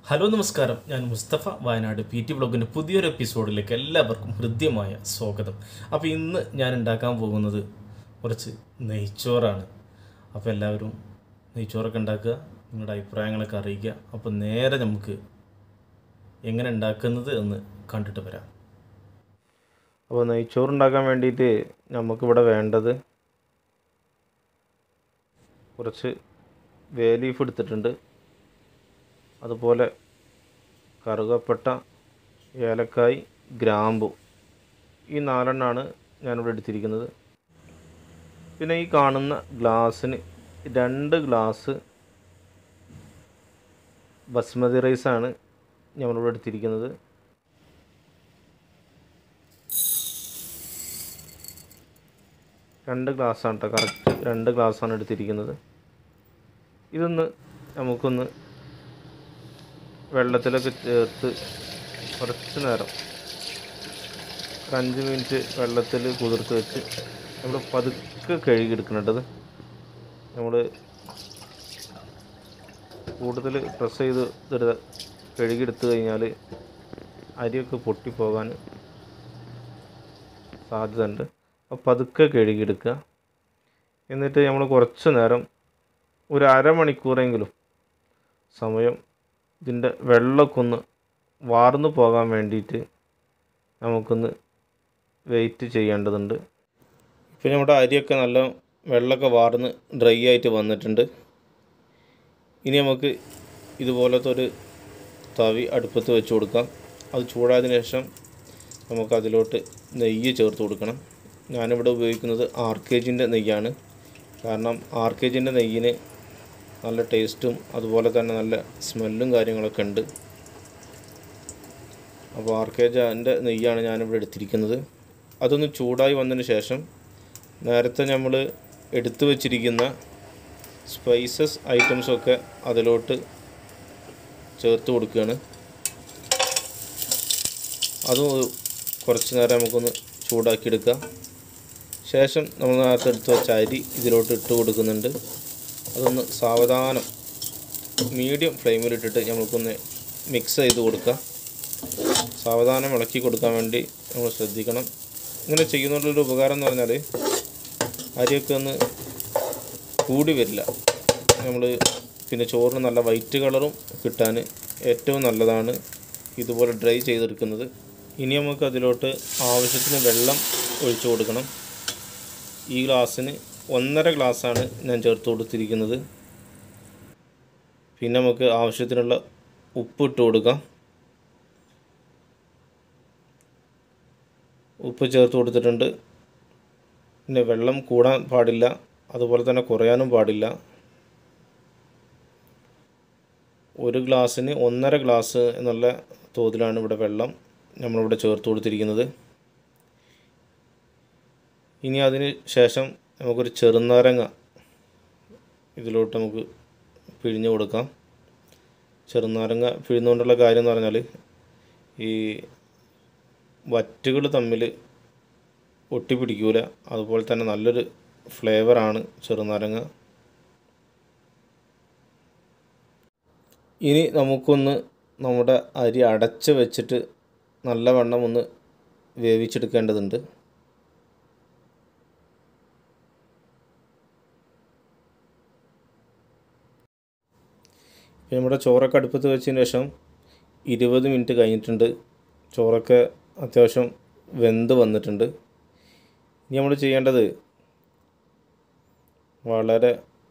hello നമസ്കാരം ഞാൻ Mustafa Wayanad P T ബ്ലോഗിൻ്റെ പുതിയൊരു എപ്പിസോഡിലേക്ക് എല്ലാവർക്കും ഹൃദ്യമായ സ്വാഗതം അപ്പോൾ ഇന്ന് ഞാൻ ഉണ്ടാക്കാൻ പോകുന്നത് കുറച്ച് നെയ്ച്ചോറാണ് അപ്പോൾ എല്ലാവരും നെയ്ച്ചോറൊക്കെ ഉണ്ടാക്കുക നിങ്ങളുടെ അഭിപ്രായങ്ങളൊക്കെ അറിയിക്കുക അപ്പോൾ നേരെ നമുക്ക് എങ്ങനെ ഉണ്ടാക്കുന്നത് എന്ന് കണ്ടിട്ട് വരാം അപ്പോൾ നെയ്ച്ചോറ് ഉണ്ടാക്കാൻ വേണ്ടിയിട്ട് നമുക്കിവിടെ വേണ്ടത് കുറച്ച് വേ ലീഫ് എടുത്തിട്ടുണ്ട് അതുപോലെ കറുകപ്പട്ട ഏലക്കായ് ഗ്രാമ്പു ഈ നാലെണ്ണമാണ് ഞാനിവിടെ എടുത്തിരിക്കുന്നത് പിന്നെ ഈ കാണുന്ന ഗ്ലാസ്സിന് രണ്ട് ഗ്ലാസ് ബസ്മതി റൈസാണ് നമ്മളിവിടെ എടുത്തിരിക്കുന്നത് രണ്ട് ഗ്ലാസ്സാണ് കേട്ടോ കറക്റ്റ് രണ്ട് ഗ്ലാസ്സാണ് എടുത്തിരിക്കുന്നത് ഇതൊന്ന് നമുക്കൊന്ന് വെള്ളത്തിലൊക്കെ ചേർത്ത് കുറച്ച് നേരം ഒരു അഞ്ച് മിനിറ്റ് വെള്ളത്തിൽ കുതിർത്ത് വെച്ച് നമ്മൾ പതുക്കെ കഴുകിയെടുക്കണത് നമ്മൾ കൂടുതൽ പ്രസ് ചെയ്ത് ഇതെടുത്ത് കഴുകിയെടുത്ത് കഴിഞ്ഞാൽ അരിയൊക്കെ പൊട്ടിപ്പോകാൻ സാധ്യത ഉണ്ട് അപ്പോൾ പതുക്കെ കഴുകിയെടുക്കുക എന്നിട്ട് നമ്മൾ കുറച്ച് നേരം ഒരു അരമണിക്കൂറെങ്കിലും സമയം ഇതിൻ്റെ വെള്ളമൊക്കെ ഒന്ന് വാർന്നു പോകാൻ വേണ്ടിയിട്ട് നമുക്കൊന്ന് വെയിറ്റ് ചെയ്യേണ്ടതുണ്ട് ഇപ്പം നമ്മുടെ അരിയൊക്കെ നല്ല വെള്ളമൊക്കെ വാർന്ന് ഡ്രൈ ആയിട്ട് വന്നിട്ടുണ്ട് ഇനി നമുക്ക് ഇതുപോലത്തെ ഒരു തവി അടുപ്പത്ത് വെച്ച് കൊടുക്കാം അത് ചൂടായതിനു ശേഷം നമുക്ക് അതിലോട്ട് നെയ്യ് ചേർത്ത് കൊടുക്കണം ഞാനിവിടെ ഉപയോഗിക്കുന്നത് ആർ കെ ജിൻ്റെ നെയ്യാണ് കാരണം ആർ കെ ജിൻ്റെ നെയ്യിന് നല്ല ടേസ്റ്റും അതുപോലെ തന്നെ നല്ല സ്മെല്ലും കാര്യങ്ങളൊക്കെ ഉണ്ട് അപ്പോൾ ആർ കെ ജിൻ്റെ നെയ്യാണ് ഞാനിവിടെ എടുത്തിരിക്കുന്നത് അതൊന്ന് ചൂടായി വന്നതിന് ശേഷം നേരത്തെ നമ്മൾ എടുത്തു വച്ചിരിക്കുന്ന സ്പൈസസ് ഐറ്റംസൊക്കെ അതിലോട്ട് ചേർത്ത് കൊടുക്കുകയാണ് അതും കുറച്ച് നേരം നമുക്കൊന്ന് ചൂടാക്കിയെടുക്കാം ശേഷം നമ്മൾ നേരത്തെ എടുത്ത് വെച്ച അരി ഇതിലോട്ട് ഇട്ട് കൊടുക്കുന്നുണ്ട് അതൊന്ന് സാവധാനം മീഡിയം ഫ്ലെയിമിലിട്ടിട്ട് നമുക്കൊന്ന് മിക്സ് ചെയ്ത് കൊടുക്കുക സാവധാനം ഇളക്കി കൊടുക്കാൻ വേണ്ടി നമ്മൾ ശ്രദ്ധിക്കണം ഇങ്ങനെ ചെയ്യുന്നതിലൊരു ഉപകാരം എന്ന് പറഞ്ഞാൽ അരിയൊക്കെ ഒന്ന് കൂടി വരില്ല നമ്മൾ പിന്നെ ചോറിന് നല്ല വൈറ്റ് കളറും കിട്ടാൻ ഏറ്റവും നല്ലതാണ് ഇതുപോലെ ഡ്രൈ ചെയ്തെടുക്കുന്നത് ഇനി നമുക്ക് അതിലോട്ട് ആവശ്യത്തിന് വെള്ളം ഒഴിച്ചു കൊടുക്കണം ഈ ഗ്ലാസ്സിന് ഒന്നര ഗ്ലാസ്സാണ് ഞാൻ ചേർത്ത് കൊടുത്തിരിക്കുന്നത് പിന്നെ നമുക്ക് ആവശ്യത്തിനുള്ള ഉപ്പ് ഇട്ട് കൊടുക്കാം ഉപ്പ് ചേർത്ത് കൊടുത്തിട്ടുണ്ട് പിന്നെ വെള്ളം കൂടാൻ പാടില്ല അതുപോലെ തന്നെ കുറയാനും പാടില്ല ഒരു ഗ്ലാസ്സിന് ഒന്നര ഗ്ലാസ് എന്നുള്ള തോതിലാണ് ഇവിടെ വെള്ളം നമ്മളിവിടെ ചേർത്ത് കൊടുത്തിരിക്കുന്നത് ഇനി അതിന് ശേഷം നമുക്കൊരു ചെറുനാരങ്ങ ഇതിലോട്ട് നമുക്ക് പിഴിഞ്ഞ് കൊടുക്കാം ചെറുനാരങ്ങ പിഴിഞ്ഞുകൊണ്ടുള്ള കാര്യം എന്ന് പറഞ്ഞാൽ ഈ വറ്റുകൾ തമ്മിൽ ഒട്ടിപ്പിടിക്കൂല അതുപോലെ തന്നെ നല്ലൊരു ഫ്ലേവറാണ് ചെറുനാരങ്ങ ഇനി നമുക്കൊന്ന് നമ്മുടെ അരി അടച്ച് വെച്ചിട്ട് നല്ലവണ്ണം ഒന്ന് വേവിച്ചെടുക്കേണ്ടതുണ്ട് ഇപ്പം നമ്മുടെ ചോറൊക്കെ അടുപ്പത്ത് വെച്ചതിന് ശേഷം ഇരുപത് മിനിറ്റ് കഴിഞ്ഞിട്ടുണ്ട് ചോറൊക്കെ അത്യാവശ്യം വെന്ത് വന്നിട്ടുണ്ട് ഇനി നമ്മൾ ചെയ്യേണ്ടത് വളരെ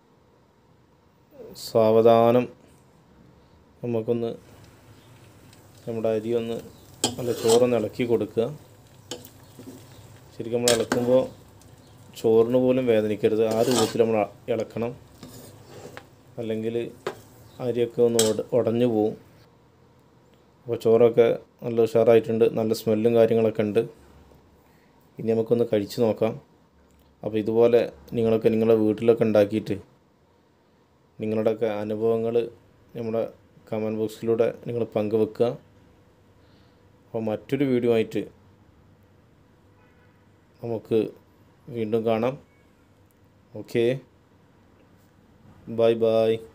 സാവധാനം നമുക്കൊന്ന് നമ്മുടെ അരി ഒന്ന് നല്ല ചോറൊന്ന് ഇളക്കി കൊടുക്കുക ശരിക്കും നമ്മൾ ഇളക്കുമ്പോൾ ചോറിന് പോലും വേദനിക്കരുത് ആ രൂപത്തിൽ നമ്മൾ ഇളക്കണം അല്ലെങ്കിൽ അരിയൊക്കെ ഒന്ന് ഉട ഉടഞ്ഞു പോവും അപ്പോൾ ചോറൊക്കെ നല്ല ഉഷാറായിട്ടുണ്ട് നല്ല സ്മെല്ലും കാര്യങ്ങളൊക്കെ ഉണ്ട് ഇനി നമുക്കൊന്ന് കഴിച്ച് നോക്കാം അപ്പോൾ ഇതുപോലെ നിങ്ങളൊക്കെ നിങ്ങളുടെ വീട്ടിലൊക്കെ ഉണ്ടാക്കിയിട്ട് നിങ്ങളുടെയൊക്കെ അനുഭവങ്ങൾ നമ്മുടെ കമൻറ്റ് ബോക്സിലൂടെ നിങ്ങൾ പങ്കുവെക്കുക അപ്പോൾ മറ്റൊരു വീഡിയോ ആയിട്ട് നമുക്ക് വീണ്ടും കാണാം ഓക്കെ ബൈ ബൈ